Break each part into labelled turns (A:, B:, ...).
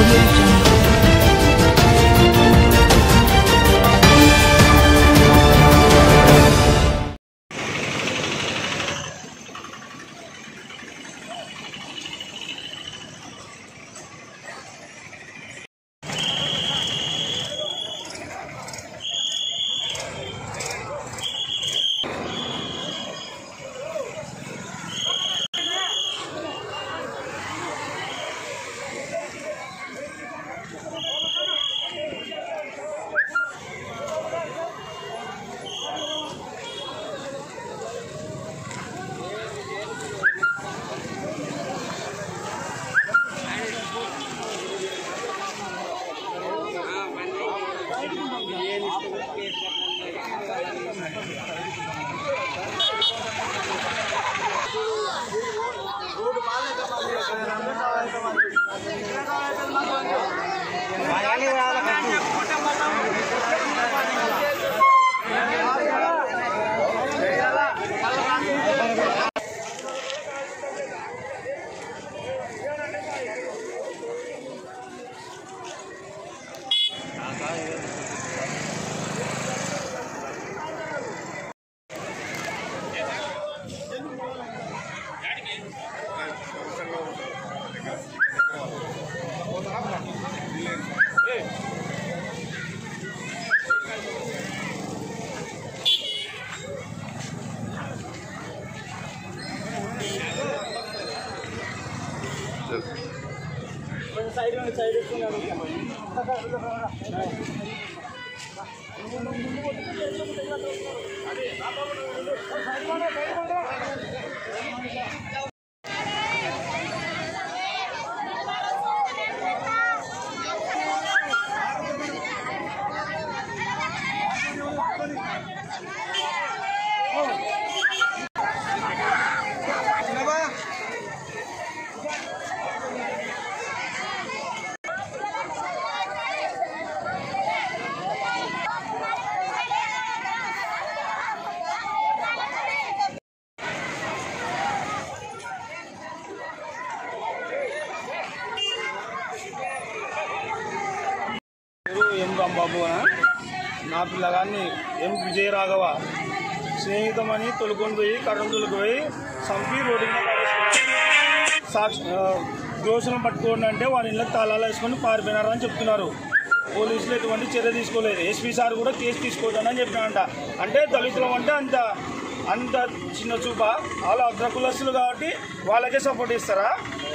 A: audio jungle.
B: పేరు ఎం రాంబాబు అన నా పిల్లగాన్ని ఎం విజయరాఘవ స్నేహితమని తొలుకొని పోయి కర్రం తొలిపోయి చంపి రోడ్డు మీద పడేసుకున్నారు. సాక్షి ఆ, దోషులను పట్టుకోండి అంటే వారి ఇళ్ళకి తాళాలు వేసుకొని పారిపోయినారు అని చెప్తున్నారు పోలీసులు ఎటువంటి చర్య తీసుకోలేదు ఎస్పీ సార్ కూడా కేసు తీసుకోవద్దని చెప్పినారంట అంటే దళితులం అంటే అంత అంత చిన్న చూప వాళ్ళు అగ్రకులస్తులు కాబట్టి వాళ్ళకే సపోర్ట్ ఇస్తారా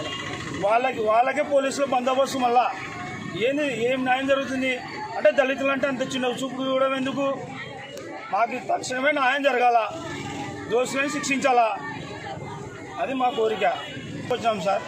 B: వాళ్ళకి వాళ్ళకే పోలీసులు బందోబస్తు మళ్ళా ఏంది ఏం న్యాయం జరుగుతుంది అంటే దళితులు అంటే అంత చిన్న చూపు చూడడం ఎందుకు మాకు తక్షణమే న్యాయం జరగాల దోషులని శిక్షించాలా అది మా కోరిక వచ్చాం సార్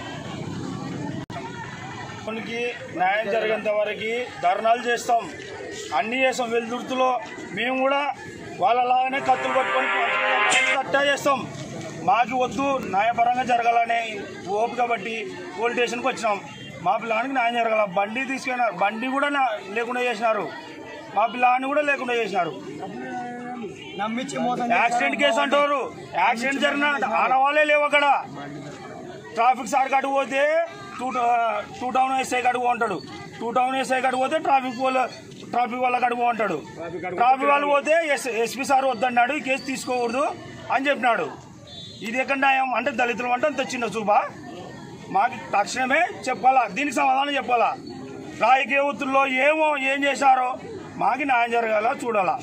B: మనకి న్యాయం జరిగేంత వరకు ధర్నాలు చేస్తాం అన్నీ చేస్తాం వెలుదుర్తిలో మేము కూడా వాళ్ళలాగానే కత్తులు పట్టుకొని కట్టా చేస్తాం మాకు వద్దు న్యాయపరంగా జరగాలనే ఓపిక బట్టి పోలీస్ స్టేషన్కి వచ్చినాం మా పిల్లానికి న్యాయం జరగాల బండి తీసుకెళ్ళినారు బండి కూడా నా- లేకుండా చేసినారు మా పిల్లాన్ని కూడా లేకుండా చేసినారు యాక్సిడెంట్ కేసు అంటారు యాక్సిడెంట్ జరిగిన ఆడవాళ్ళే లేవు అక్కడ ట్రాఫిక్ సార్ కాడికి పోతే టూ టూ టౌన్ ఎస్ఐ కాడికి ఉంటాడు టూ టౌన్ ఎస్ఐ కాడికి పోతే ట్రాఫిక్ వాళ్ళ ట్రాఫిక్ వాళ్ళ కాడికి ఉంటాడు ట్రాఫిక్ వాళ్ళు పోతే ఎస్ ఎస్పీ సార్ వద్దన్నాడు ఈ కేసు తీసుకోకూడదు అని చెప్పినాడు ఇది ఎక్కడ న్యాయం అంటే దళితులు అంటే అంత చిన్న చూపా మాకు తక్షణమే చెప్పాలా దీనికి సమాధానం చెప్పాలా రాజకీయ వృత్తుల్లో ఏమో ఏం చేశారో మాకు న్యాయం జరగాల చూడాలా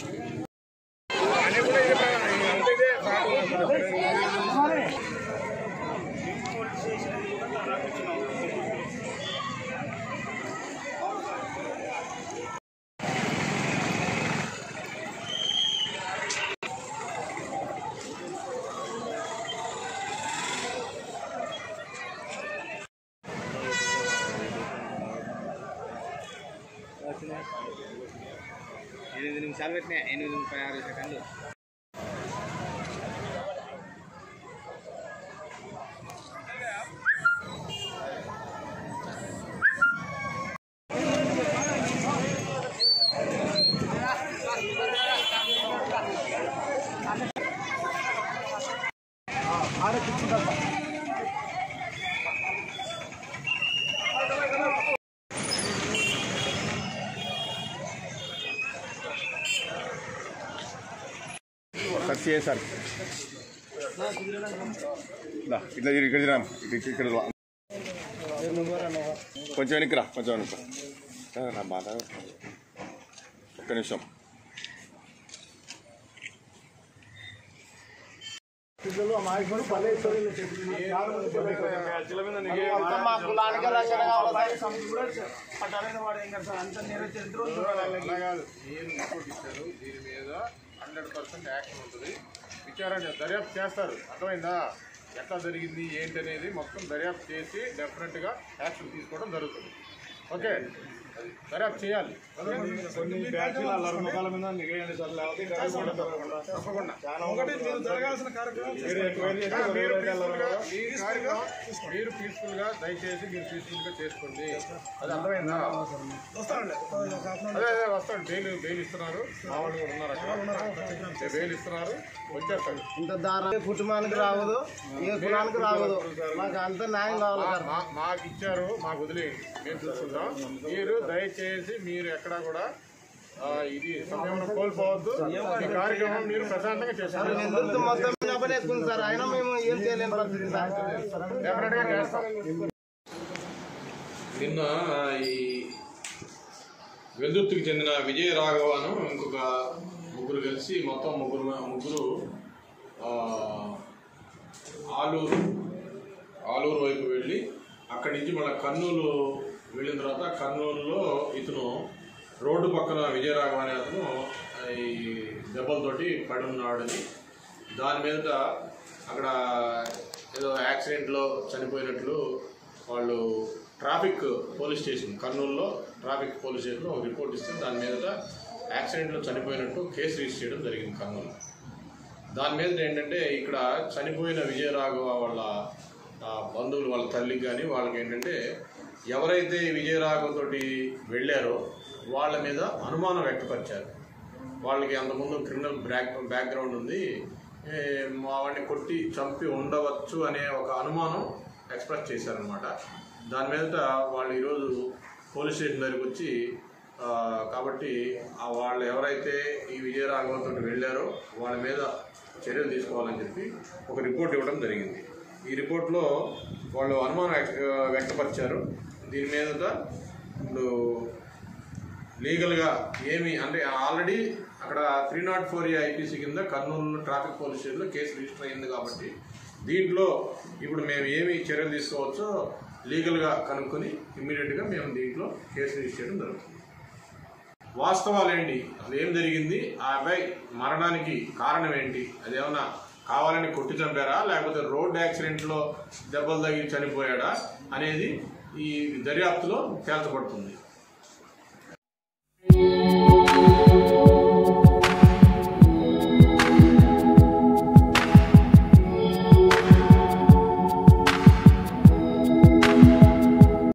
C: ఎనిమిది నిమిషాలు పెట్టినా ఎనిమిది ముప్పై ఆరు సెకండ్లు
A: చేయండి సార్ దా, ఇట్లా తిరిగి ఇక్కడ తిరిగిరా. ఇక్కడ ఇక్కడ రా. కొంచెం వెనక్కిరా కొంచెం వెనక్కి రా. నా బాధ ఒక్క నిమిషం
B: మా కులానికి రక్షణ కావాలి పట్టాలైన వాడు ఏం కదా సార్ అంత నేర చరిత్ర ఉంది వాళ్ళకి.
D: అలా కాదు మీరు రిపోర్ట్ ఇచ్చారు దీని మీద హండ్రెడ్ పర్సెంట్ యాక్షన్ ఉంటుంది విచారణ దర్యాప్తు చేస్తారు అర్థమైందా ఎట్లా జరిగింది ఏంటి అనేది మొత్తం దర్యాప్తు చేసి డెఫినెట్గా యాక్షన్ తీసుకోవడం జరుగుతుంది ఓకే అది దర్యాప్తు చేయాలి
B: కొన్ని బ్యాచ్లు అల్లరి ముఖాల మీద నిగేయండి సార్ లేకపోతే ఇంకా కూడా జరగకుండా.
D: తప్పకుండా
B: చాలా ఒకటి మీరు జరగాల్సిన కార్యక్రమం
D: మీరు
B: ఎక్కువైంది
D: మీరు
B: ఎక్కువ వేరే
D: peaceful గా-
B: వాళ్ళ-
D: మీ కార్యక్రమం మీరు పీస్ఫుల్ గా దయచేసి మీరు పీస్ఫుల్ గా చేసుకోండి అది అర్థమైందా అదే అదే వస్తాడు బెయిల్ బెయిల్ ఇస్తున్నారు మా వాళ్ళు కూడా ఉన్నారు అక్కడ బెయిల్ ఇస్తున్నారు వచ్చేస్తారు
E: ఇంత దారుణం కుటుంబానికి రావదు ఏ కులానికి రావదు మాకు అంత న్యాయం కావాలి సార్
D: మా- మాకు ఇచ్చారు మాకు వదిలేయండి మేము చూసుకుంటాం మీరు దయచేసి మీరు ఎక్కడా కూడా ఆ, ఇది సమయం కోల్పోవద్దు ఈ కార్యక్రమం మీరు ప్రశాంతంగా చేస్తారు
E: నిందితులు మొత్తం వేసుకుంది సార్ అయినా మేము ఏం చేయలేని పరిస్థితి సార్
D: డెఫినెట్ గా చేస్తాం
F: నిన్న ఈ వెల్దుర్తికి చెందిన విజయ రాఘవను ఇంకొక ముగ్గురు కలిసి మొత్తం ముగ్గురు ముగ్గురు ఆ, ఆలూరు ఆలూరు వైపు వెళ్ళి అక్కడి నుంచి మళ్ళీ కర్నూలు వెళ్ళిన తర్వాత కర్నూలులో ఇతను రోడ్డు పక్కన విజయరాఘవ అనే అతను ఈ దెబ్బలతోటి పడి ఉన్నాడని దాని మీదట అక్కడ ఏదో యాక్సిడెంట్లో చనిపోయినట్లు వాళ్ళు ట్రాఫిక్ పోలీస్ స్టేషన్ కర్నూలులో ట్రాఫిక్ పోలీస్ స్టేషన్లో ఒక రిపోర్ట్ ఇస్తే దాని మీదట యాక్సిడెంట్లో చనిపోయినట్టు కేసు రిజిస్టర్ చేయడం జరిగింది కర్నూలు దాని మీద ఏంటంటే ఇక్కడ చనిపోయిన విజయరాఘవ వాళ్ళ ఆ, బంధువులు వాళ్ళ తల్లికి కానీ వాళ్ళకి ఏంటంటే ఎవరైతే ఈ విజయరాఘవతోటి వెళ్ళారో వాళ్ళ మీద అనుమానం వ్యక్తపరిచారు వాళ్ళకి అంతకుముందు క్రిమినల్ బ్యాక్ బ్యాక్గ్రౌండ్ ఉంది ఏ, మా వాడిని కొట్టి చంపి ఉండవచ్చు అనే ఒక అనుమానం ఎక్స్ప్రెస్ చేశారనమాట దాని మీదట వాళ్ళు ఈరోజు పోలీస్ స్టేషన్ దగ్గరికి వచ్చి ఆ, కాబట్టి ఆ వాళ్ళు ఎవరైతే ఈ విజయరాఘవతో వెళ్ళారో వాళ్ళ మీద చర్యలు తీసుకోవాలని చెప్పి ఒక రిపోర్ట్ ఇవ్వడం జరిగింది ఈ రిపోర్ట్లో వాళ్ళు అనుమానం వ్యక్త- వ్యక్తపరిచారు దీని మీద ఇప్పుడు లీగల్గా ఏమి అంటే ఆల్రెడీ అక్కడ three naught four A IPC కింద కర్నూలు ట్రాఫిక్ పోలీస్ స్టేషన్లో కేసు రిజిస్టర్ అయింది కాబట్టి దీంట్లో ఇప్పుడు మేము ఏమి చర్యలు తీసుకోవచ్చో లీగల్గా కనుక్కొని ఇమ్మీడియట్గా మేము దీంట్లో కేసు రిజిస్టర్ చేయడం జరుగుతుంది వాస్తవాలు ఏంటి అసలు ఏం జరిగింది ఆ అబ్బాయి మరణానికి కారణం ఏంటి అదేమన్నా కావాలని కొట్టి చంపారా లేకపోతే రోడ్ యాక్సిడెంట్లో దెబ్బలు తగిలి చనిపోయాడా అనేది ఈ దర్యాప్తులో తేల్చబడుతుంది